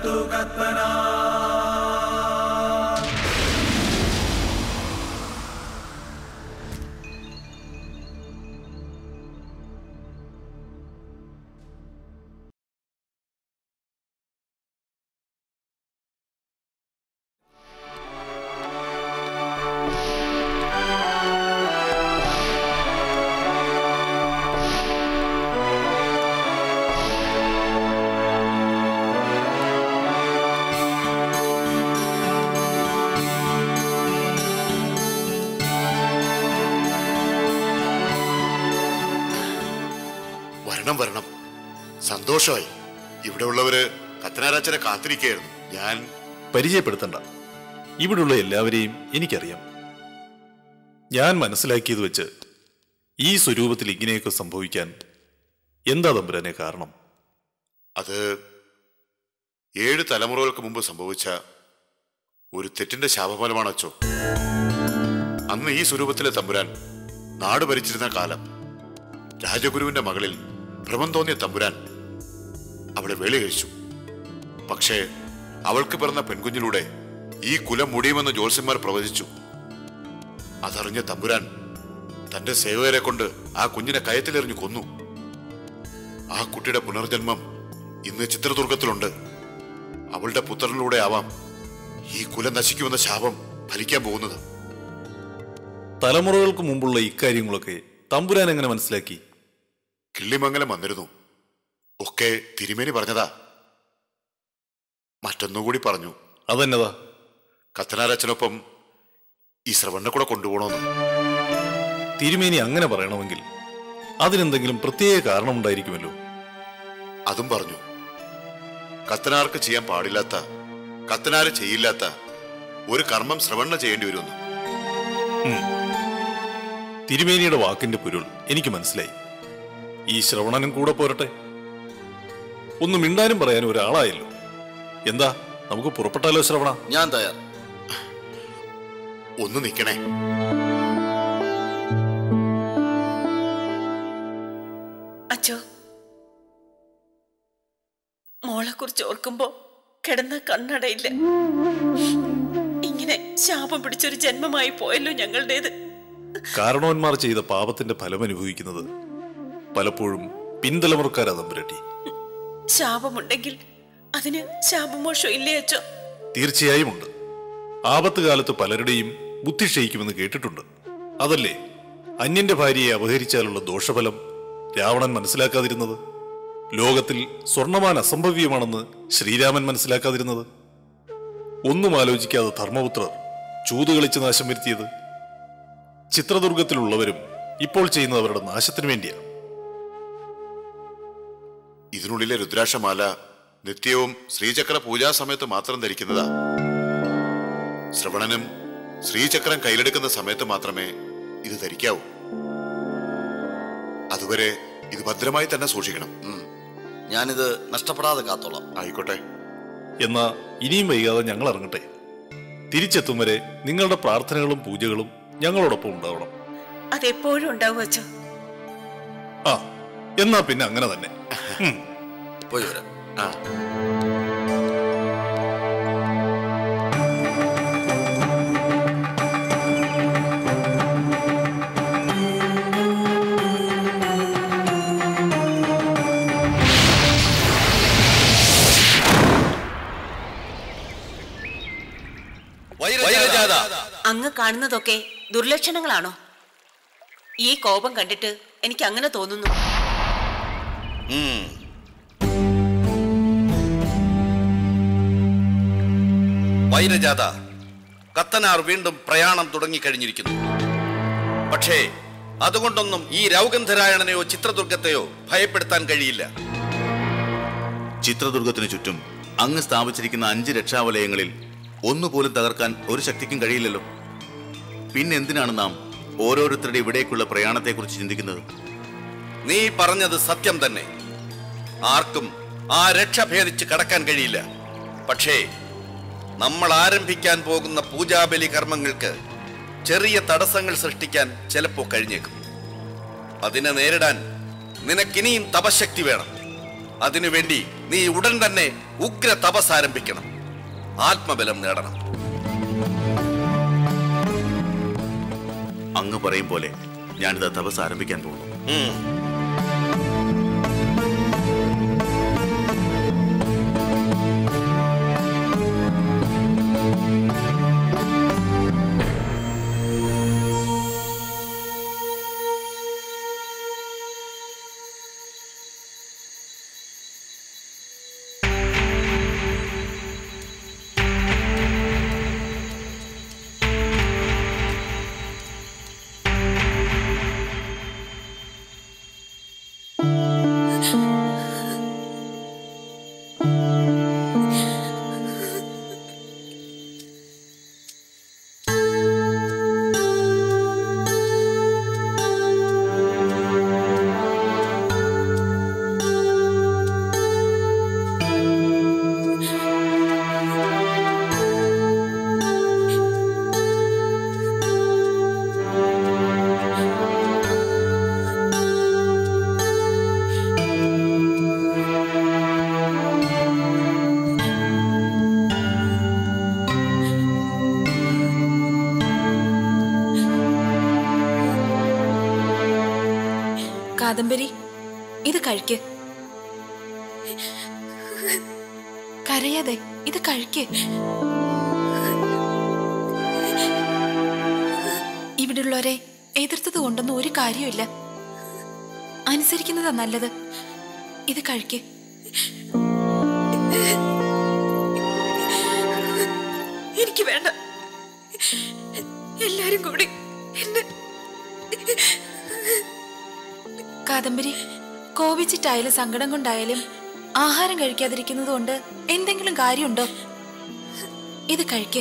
വരണം വരണം സന്തോഷമായി ഇവിടെ ഉള്ളവര് കത്തനാരാച്ചനെ കാത്തിരിക്കുകയായിരുന്നു ഞാൻ പരിചയപ്പെടുത്തണ്ട ഇവിടുള്ള എല്ലാവരെയും എനിക്കറിയാം ഞാൻ മനസ്സിലാക്കിയത് വെച്ച് ഈ സ്വരൂപത്തിൽ ഇങ്ങനെയൊക്കെ സംഭവിക്കാൻ എന്താ തമ്പുരാനെ കാരണം അത് ഏഴ് തലമുറകൾക്ക് മുമ്പ് സംഭവിച്ച ഒരു തെറ്റിന്റെ ശാപഫലമാണ് അച്ചോ അന്ന് ഈ സ്വരൂപത്തിലെ തമ്പുരാൻ നാട് ഭരിച്ചിരുന്ന കാലം രാജഗുരുവിന്റെ മകളിൽ ഭ്രമം തോന്നിയ തമ്പുരാൻ അവളെ വേളി കഴിച്ചു പക്ഷേ അവൾക്ക് പിറന്ന പെൺകുഞ്ഞിലൂടെ ഈ കുലം മുടിയുമെന്ന് ജ്യോത്സ്യന്മാർ പ്രവചിച്ചു അതറിഞ്ഞ തമ്പുരാൻ തന്റെ സേവകരെ കൊണ്ട് ആ കുഞ്ഞിനെ കയത്തിലെറിഞ്ഞു കൊന്നു ആ കുട്ടിയുടെ പുനർജന്മം ഇന്ന് ചിത്രദുർഗത്തിലുണ്ട് അവളുടെ പുത്രനിലൂടെ ആവാം ഈ കുലം നശിക്കുമെന്ന ശാപം ഫലിക്കാൻ പോകുന്നത് തലമുറകൾക്ക് മുമ്പുള്ള ഇക്കാര്യങ്ങളൊക്കെ തമ്പുരാൻ എങ്ങനെ മനസ്സിലാക്കി കിള്ളിമംഗലം വന്നിരുന്നു ഒക്കെ തിരുമേനി പറഞ്ഞതാ മറ്റൊന്നുകൂടി പറഞ്ഞു അതെന്നതാ കത്തനാരച്ചനൊപ്പം ഈ ശ്രവണ്ണ കൂടെ കൊണ്ടുപോകണമെന്ന് തിരുമേനി അങ്ങനെ പറയണമെങ്കിൽ അതിനെന്തെങ്കിലും പ്രത്യേക കാരണമുണ്ടായിരിക്കുമല്ലോ അതും പറഞ്ഞു കത്തനാർക്ക് ചെയ്യാൻ പാടില്ലാത്ത കത്തനാര് ചെയ്യില്ലാത്ത ഒരു കർമ്മം ശ്രവണ്ണ ചെയ്യേണ്ടി വരുമെന്ന് തിരുമേനിയുടെ വാക്കിന്റെ പൊരുൾ എനിക്ക് മനസ്സിലായി ഈ ശ്രവണനും കൂടെ പോരട്ടെ ഒന്ന് മിണ്ടാനും പറയാനും ഒരാളായല്ലോ എന്താ നമുക്ക് പുറപ്പെട്ടാലോ ശ്രവണ ഞാൻ തയ്യാർ ഒന്ന് നിൽക്കണേ അച്ചോ മോളെ കുറിച്ച് ഓർക്കുമ്പോ കിടന്ന കണ്ണടയില്ല ഇങ്ങനെ ശാപം പിടിച്ചൊരു ജന്മമായി പോയല്ലോ ഞങ്ങളുടേത് കാരണവന്മാർ ചെയ്ത പാപത്തിന്റെ ഫലം അനുഭവിക്കുന്നത് പലപ്പോഴും പിന്തലമുറക്കാരാ തമ്പുരട്ടി ശാപമുണ്ടെങ്കിൽ അതിന് ശാപമോഷം ഇല്ലേ അച്ചോ തീർച്ചയായും ഉണ്ട് ആപത്ത് കാലത്ത് പലരുടെയും ബുദ്ധി ക്ഷയിക്കുമെന്ന് കേട്ടിട്ടുണ്ട് അതല്ലേ അന്യന്റെ ഭാര്യയെ അപഹരിച്ചാലുള്ള ദോഷഫലം രാവണൻ മനസ്സിലാക്കാതിരുന്നത് ലോകത്തിൽ സ്വർണമാൻ അസംഭവ്യമാണെന്ന് ശ്രീരാമൻ മനസ്സിലാക്കാതിരുന്നത് ഒന്നും ആലോചിക്കാതെ ധർമ്മപുത്രർ ചൂതുകളിച്ച് നാശം വരുത്തിയത് ചിത്രദുർഗത്തിലുള്ളവരും ഇപ്പോൾ ചെയ്യുന്നത് അവരുടെ നാശത്തിനു വേണ്ടിയാണ് ഇതിനുള്ളിലെ രുദ്രാക്ഷമാല നിത്യവും ശ്രീചക്ര പൂജാ സമയത്ത് മാത്രം ധരിക്കുന്നതാ ശ്രവണനും ശ്രീചക്രം കയ്യിലെടുക്കുന്ന സമയത്ത് മാത്രമേ ഇത് ധരിക്കാവൂ അതുവരെ ഇത് ഭദ്രമായി തന്നെ സൂക്ഷിക്കണം ഉം. ഞാനിത് നഷ്ടപ്പെടാതെ കാത്തോളാം ആയിക്കോട്ടെ എന്നാ ഇനിയും വൈകാതെ ഞങ്ങൾ ഇറങ്ങട്ടെ തിരിച്ചെത്തും വരെ നിങ്ങളുടെ പ്രാർത്ഥനകളും പൂജകളും ഞങ്ങളോടൊപ്പം ഉണ്ടാവണം അതെപ്പോഴും ഉണ്ടാവും അച്ചോ ആ എന്നാ പിന്നെ അങ്ങനെ തന്നെ ഉം. പോയി വരാം ആ വൈരജാത അങ്ങ് കാണുന്നതൊക്കെ ദുർലക്ഷണങ്ങളാണോ ഈ കോപം കണ്ടിട്ട് എനിക്ക് അങ്ങനെ തോന്നുന്നു ഉം. വൈരജാത കത്തനാർ വീണ്ടും പ്രയാണം തുടങ്ങിക്കഴിഞ്ഞിരിക്കുന്നു പക്ഷേ അതുകൊണ്ടൊന്നും ഈ രൗഗന്ധരായണനെയോ ചിത്രദുർഗത്തെയോ ഭയപ്പെടുത്താൻ കഴിയില്ല ചിത്രദുർഗത്തിനു ചുറ്റും അങ്ങ് സ്ഥാപിച്ചിരിക്കുന്ന അഞ്ച് രക്ഷാവലയങ്ങളിൽ ഒന്നുപോലും തകർക്കാൻ ഒരു ശക്തിക്കും കഴിയില്ലല്ലോ പിന്നെ എന്തിനാണ് നാം ഓരോരുത്തരുടെ ഇവിടേക്കുള്ള പ്രയാണത്തെക്കുറിച്ച് ചിന്തിക്കുന്നത് നീ പറഞ്ഞത് സത്യം തന്നെ ആർക്കും ആ രക്ഷ ഭേദിച്ച് കടക്കാൻ കഴിയില്ല പക്ഷേ നമ്മൾ ആരംഭിക്കാൻ പോകുന്ന പൂജാബലി കർമ്മങ്ങൾക്ക് ചെറിയ തടസ്സങ്ങൾ സൃഷ്ടിക്കാൻ ചിലപ്പോൾ കഴിഞ്ഞേക്കും അതിനെ നേരിടാൻ നിനക്കിനിയും തപശക്തി വേണം അതിനുവേണ്ടി നീ ഉടൻ തന്നെ ഉഗ്ര തപസ് ആരംഭിക്കണം ആത്മബലം നേടണം അങ്ങ് പറയും പോലെ ഞാനിത് തപസ് ആരംഭിക്കാൻ പോകുന്നു ഉം. കാദംബരി ഇത് കഴിക്ക് കരയാതെ ഇത് കഴിക്ക് ഇവിടെയുള്ളവരെ എതിർത്തത് കൊണ്ടൊന്നും ഒരു കാര്യമില്ല അനുസരിക്കുന്നതാ നല്ലത് ഇത് കഴിക്ക് എനിക്ക് വേണ്ട എല്ലാരും കൂടി എന്നെ കാദംബരി കോപിച്ചിട്ടായാലും സങ്കടം കൊണ്ടായാലും ആഹാരം കഴിക്കാതിരിക്കുന്നത് കൊണ്ട് എന്തെങ്കിലും കാര്യമുണ്ടോ ഇത് കഴിക്ക്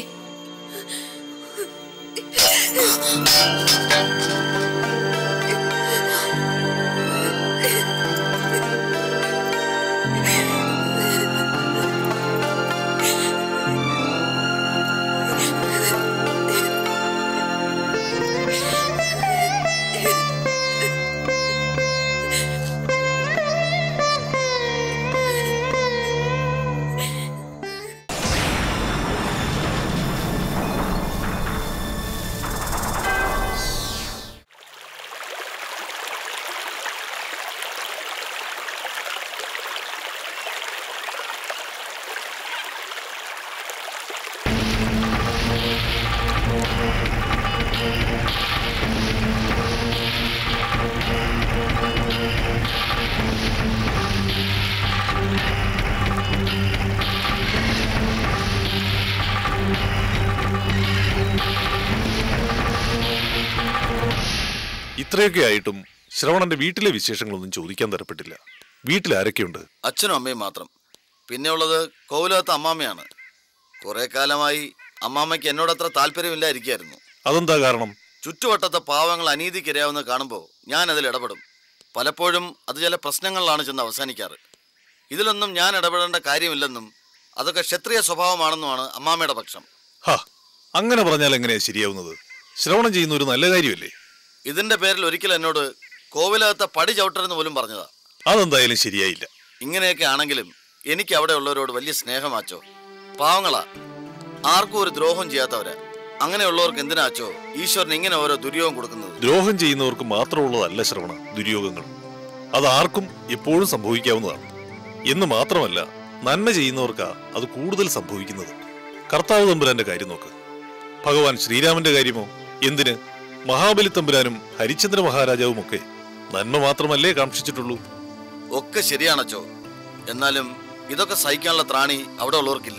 ഇത്രയൊക്കെ ആയിട്ടും ശ്രവണന്റെ വീട്ടിലെ വിശേഷങ്ങളൊന്നും ചോദിക്കാൻ തരപ്പെട്ടില്ല വീട്ടിൽ ആരൊക്കെയുണ്ട് അച്ഛനും അമ്മയും മാത്രം പിന്നെ ഉള്ളത് കോവിലകത്ത് അമ്മാമ്മയാണ് കുറെ കാലമായി അമ്മാമ്മയ്ക്ക് എന്നോടത്ര താല്പര്യമില്ലായിരിക്കായിരുന്നു അതെന്താ കാരണം ചുറ്റുവട്ടത്തെ പാവങ്ങൾ അനീതിക്കിരയാവുന്ന കാണുമ്പോൾ ഞാൻ അതിൽ ഇടപെടും പലപ്പോഴും അത് ചില പ്രശ്നങ്ങളിലാണ് ചെന്ന് അവസാനിക്കാറ് ഇതിലൊന്നും ഞാൻ ഇടപെടേണ്ട കാര്യമില്ലെന്നും അതൊക്കെ ക്ഷത്രിയ സ്വഭാവമാണെന്നുമാണ് അമ്മാമ്മയുടെ പക്ഷം ഹാ അങ്ങനെ പറഞ്ഞാൽ എങ്ങനെയാ ശരിയാവുന്നത് ശ്രവണം ചെയ്യുന്ന ഒരു നല്ല കാര്യമല്ലേ ഇതിന്റെ പേരിൽ ഒരിക്കൽ എന്നോട് കോവിലകത്തെ പടി ചവിട്ടരെന്ന് പോലും പറഞ്ഞതാ അതെന്തായാലും ശരിയായില്ല ഇങ്ങനെയൊക്കെ ആണെങ്കിലും എനിക്ക് അവിടെ ഉള്ളവരോട് വലിയ സ്നേഹമാച്ചോ പാവങ്ങളാ ആർക്കും ഒരു ദ്രോഹം ചെയ്യാത്തവരാ അങ്ങനെയുള്ളവർക്ക് എന്തിനാച്ചോ ഈശ്വരൻ ഇങ്ങനെ ഓരോ ദുര്യോഗം കൊടുക്കുന്നത് ദ്രോഹം ചെയ്യുന്നവർക്ക് മാത്രമുള്ളതല്ല ശ്രവണ ദുര്യോഗങ്ങൾ അത് ആർക്കും എപ്പോഴും സംഭവിക്കാവുന്നതാണ് എന്ന് മാത്രമല്ല നന്മ ചെയ്യുന്നവർക്കാ അത് കൂടുതൽ സംഭവിക്കുന്നത് കർത്താവ് തമ്പുരാന്റെ കാര്യം നോക്ക് ഭഗവാൻ ശ്രീരാമന്റെ കാര്യമോ എന്തിന് മഹാബലി തമ്പുരാനും ഹരിചന്ദ്ര മഹാരാജാവും ഒക്കെ നന്മ മാത്രമല്ലേ കാക്ഷിച്ചിട്ടുള്ളൂ ഒക്കെ ശരിയാണച്ചോ എന്നാലും ഇതൊക്കെ സഹിക്കാനുള്ള ത്രാണി അവിടെ ഉള്ളവർക്കില്ല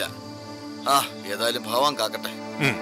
ആ ഏതായാലും ഭഗവാൻ കാക്കട്ടെ ഉം.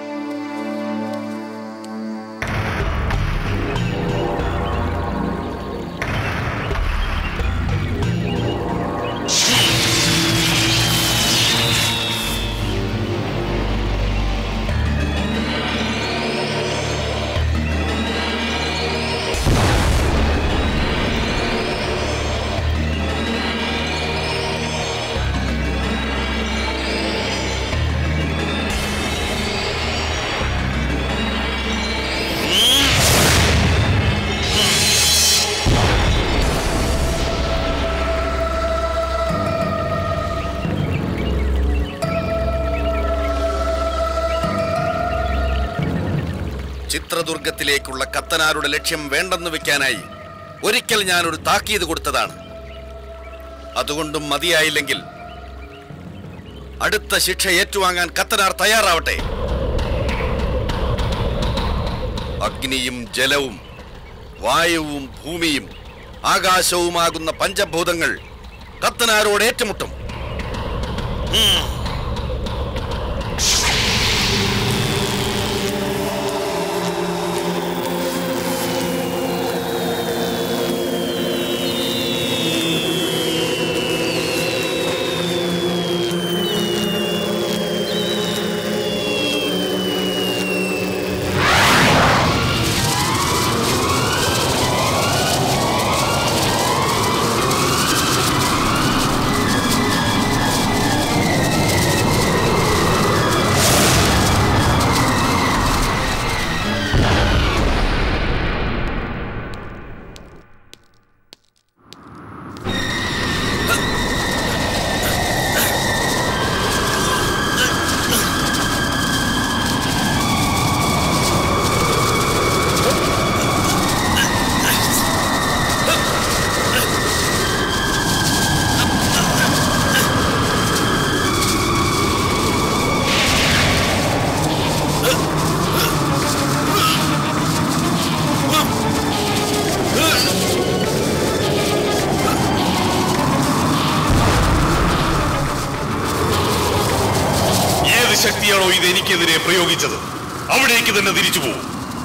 ചിത്രദുർഗത്തിലേക്കുള്ള കത്തനാരുടെ ലക്ഷ്യം വേണ്ടെന്ന് വെക്കാനായി ഒരിക്കൽ ഞാൻ ഒരു താക്കീത് കൊടുത്തതാണ് അതുകൊണ്ടും മതിയായില്ലെങ്കിൽ അടുത്ത ശിക്ഷ ഏറ്റുവാങ്ങാൻ കത്തനാർ തയ്യാറാവട്ടെ അഗ്നിയും ജലവും വായുവും ഭൂമിയും ആകാശവുമാകുന്ന പഞ്ചഭൂതങ്ങൾ കത്തനാരോട് ഏറ്റുമുട്ടും ഏത് ശക്തിയാണോ ഇത് എനിക്കെതിരെ പ്രയോഗിച്ചത് അവിടേക്ക് തന്നെ തിരിച്ചു പോകും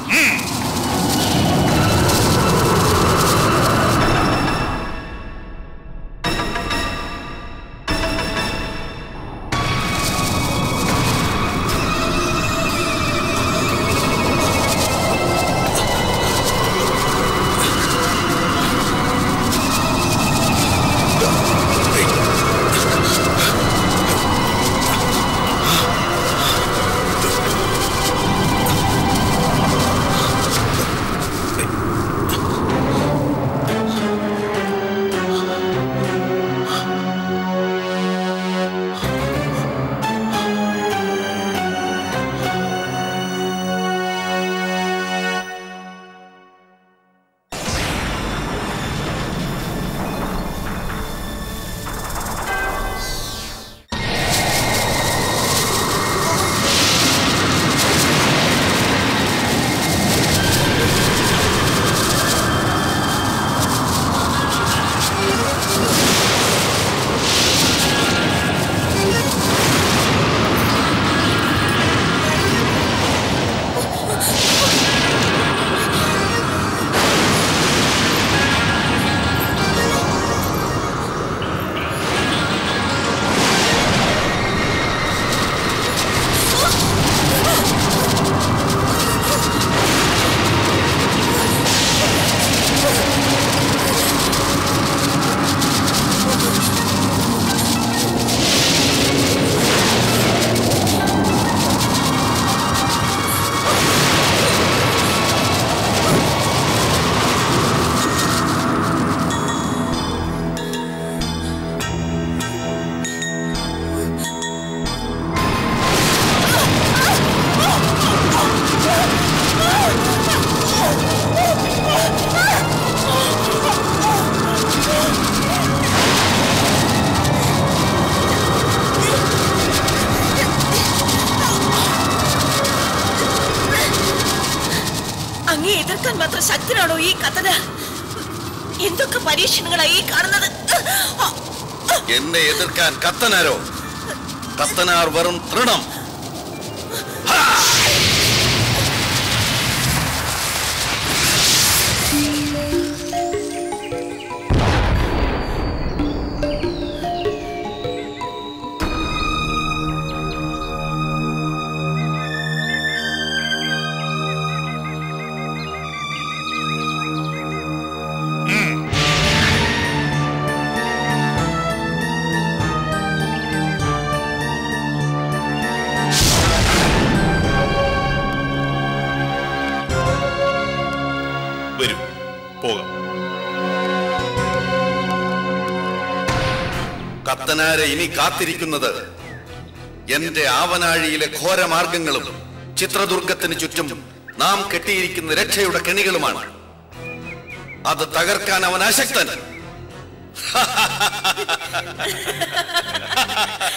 അങ്ങേ എതിർക്കാൻ മാത്രം ശക്തനാണോ ഈ കഥന എന്തൊക്കെ പരീക്ഷണങ്ങളായി ഈ കാണുന്നത് എന്നെ എതിർക്കാൻ കത്തനാരോ കത്തനാർ വെറും തൃണം വരും പോകാം കത്തനാരെ ഇനി കാത്തിരിക്കുന്നത് എന്റെ ആവനാഴിയിലെ ഘോരമാർഗങ്ങളും ചിത്രദുർഗത്തിന് ചുറ്റും നാം കെട്ടിയിരിക്കുന്ന രക്ഷയുടെ കെണികളുമാണ് അത് തകർക്കാൻ അവൻ അശക്തൻ